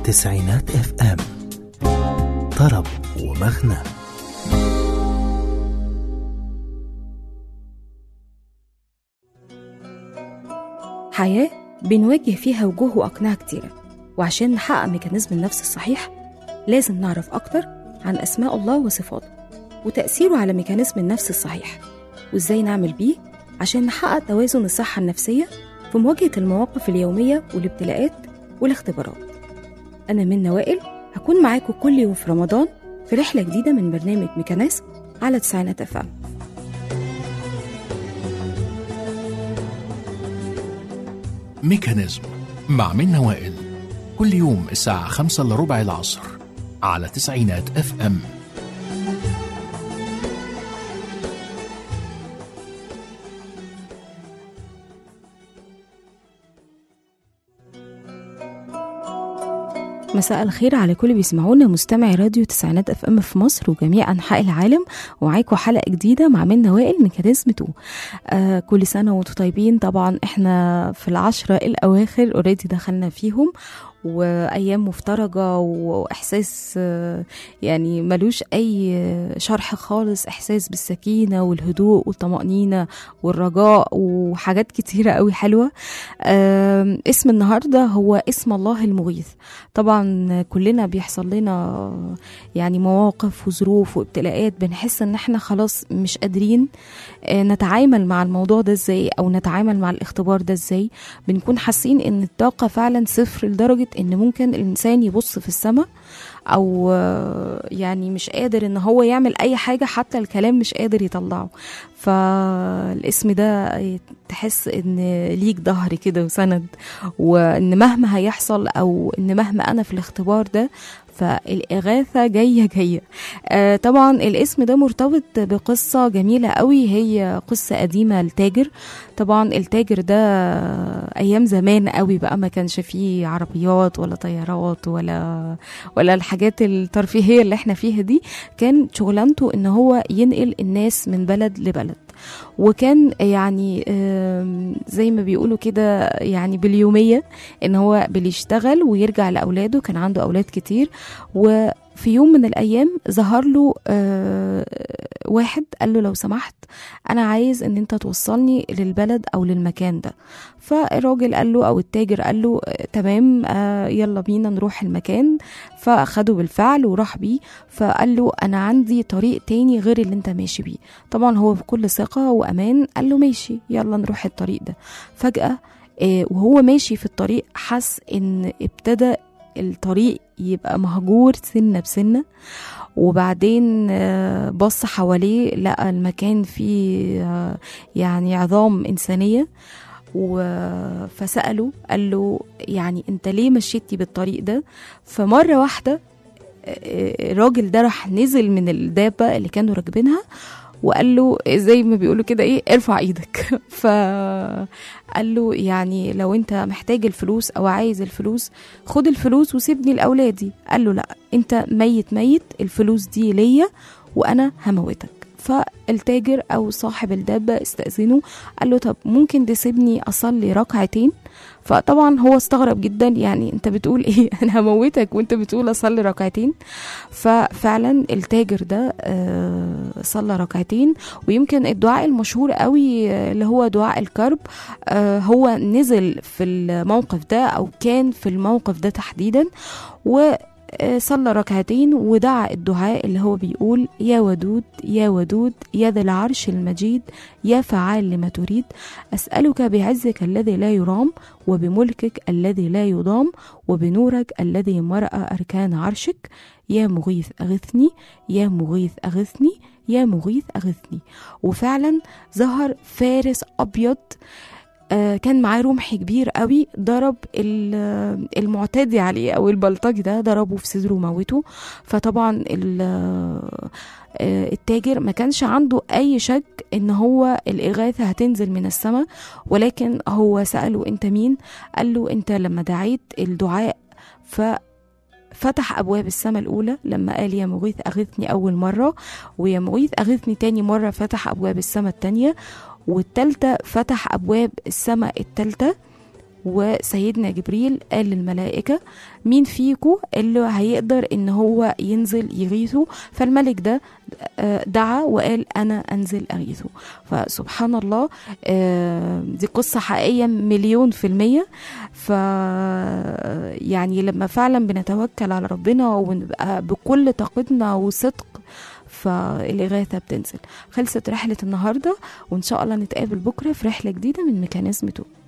تسعينات اف ام طرب ومغنى حياة بنواجه فيها وجوه وأقنعة كتيرة وعشان نحقق ميكانيزم النفس الصحيح لازم نعرف أكتر عن أسماء الله وصفاته وتأثيره على ميكانيزم النفس الصحيح وإزاي نعمل بيه عشان نحقق توازن الصحة النفسية في مواجهة المواقف اليومية والابتلاءات والاختبارات أنا من وائل هكون معاكم كل يوم في رمضان في رحلة جديدة من برنامج ميكانيزم على تسعينات أفهم ميكانيزم مع منى وائل كل يوم الساعة خمسة إلا ربع العصر على تسعينات اف ام مساء الخير على كل بيسمعونا مستمعي راديو تسعينات اف ام في مصر وجميع انحاء العالم ومعاكم حلقه جديده مع منى وائل من كاريزما 2 آه كل سنه وانتم طيبين طبعا احنا في العشرة الاواخر اوريدي دخلنا فيهم وايام مفترجه واحساس آه، يعني ملوش اي شرح خالص احساس بالسكينه والهدوء والطمانينه والرجاء وحاجات كتيره قوي حلوه آم، اسم النهارده هو اسم الله المغيث طبعا كلنا بيحصل لنا يعني مواقف وظروف وابتلاءات بنحس ان احنا خلاص مش قادرين آه، نتعامل مع الموضوع ده ازاي او نتعامل مع الاختبار ده ازاي بنكون حاسين ان الطاقه فعلا صفر لدرجه ان ممكن الانسان يبص في السماء او آه، يعني مش قادر ان هو يعمل اي حاجه حتى الكلام مش قادر يطلعه فالاسم ده تحس ان ليك ظهر كده وسند وان مهما هيحصل او ان مهما انا في الاختبار ده فالإغاثة جاية جاية آه طبعا الاسم ده مرتبط بقصة جميلة قوي هي قصة قديمة لتاجر طبعا التاجر ده أيام زمان قوي بقى ما كانش فيه عربيات ولا طيارات ولا ولا الحاجات الترفيهية اللي احنا فيها دي كان شغلانته ان هو ينقل الناس من بلد لبلد وكان يعني آم، زي ما بيقولوا كده يعني باليومية ان هو بيشتغل ويرجع لأولاده كان عنده أولاد كتير وفي يوم من الأيام ظهر له آه، واحد قال له لو سمحت أنا عايز إن أنت توصلني للبلد أو للمكان ده فالراجل قال له أو التاجر قال له آه، تمام آه، يلا بينا نروح المكان فأخده بالفعل وراح بيه فقال له أنا عندي طريق تاني غير اللي أنت ماشي بيه طبعا هو بكل ثقة وأمان قال له ماشي يلا نروح الطريق ده فجأة آه، وهو ماشي في الطريق حس إن ابتدى الطريق يبقى مهجور سنة بسنة وبعدين آه، بص حواليه لقى المكان فيه آه، يعني عظام إنسانية و- فسأله قال له يعني انت ليه مشيتني بالطريق ده فمرة واحدة آه، الراجل ده راح نزل من الدابة اللي كانوا راكبينها وقال له زي ما بيقولوا كده ايه ارفع ايدك فقال له يعني لو انت محتاج الفلوس او عايز الفلوس خد الفلوس وسيبني لاولادي قال له لا انت ميت ميت الفلوس دي ليا وانا هموتك فالتاجر او صاحب الدابه استاذنه قال له طب ممكن تسيبني اصلي ركعتين فطبعا هو استغرب جدا يعني انت بتقول ايه انا هموتك وانت بتقول اصلي ركعتين ففعلا التاجر ده آه، صلى ركعتين ويمكن الدعاء المشهور قوي آه، اللي هو دعاء الكرب آه، هو نزل في الموقف ده او كان في الموقف ده تحديدا و آه، صلى ركعتين ودعا الدعاء اللي هو بيقول يا ودود يا ودود يا ذا العرش المجيد يا فعال لما تريد أسألك بعزك الذي لا يرام وبملكك الذي لا يضام وبنورك الذي مرأ أركان عرشك يا مغيث أغثني يا مغيث أغثني يا مغيث أغثني وفعلا ظهر فارس أبيض آه، كان معاه رمح كبير قوي ضرب ال- آه، المعتدي عليه او البلطجي ده ضربه في صدره وموته فطبعا ال- آه، آه، التاجر ما كانش عنده اي شك ان هو الاغاثه هتنزل من السماء ولكن هو ساله انت مين قال له انت لما دعيت الدعاء ف فتح أبواب السماء الأولى لما قال يا مغيث أغثني أول مرة ويا مغيث أغثني تاني مرة فتح أبواب السماء التانية والتالتة فتح أبواب السماء التالتة وسيدنا جبريل قال للملائكة مين فيكو اللي هيقدر ان هو ينزل يغيثه فالملك ده آه، دعا وقال انا انزل اغيثه فسبحان الله آه، دي قصة حقيقية مليون في المية ف يعني لما فعلا بنتوكل على ربنا ونبقى بكل طاقتنا وصدق فالإغاثة بتنزل خلصت رحلة النهاردة وإن شاء الله نتقابل بكرة في رحلة جديدة من ميكانيزم 2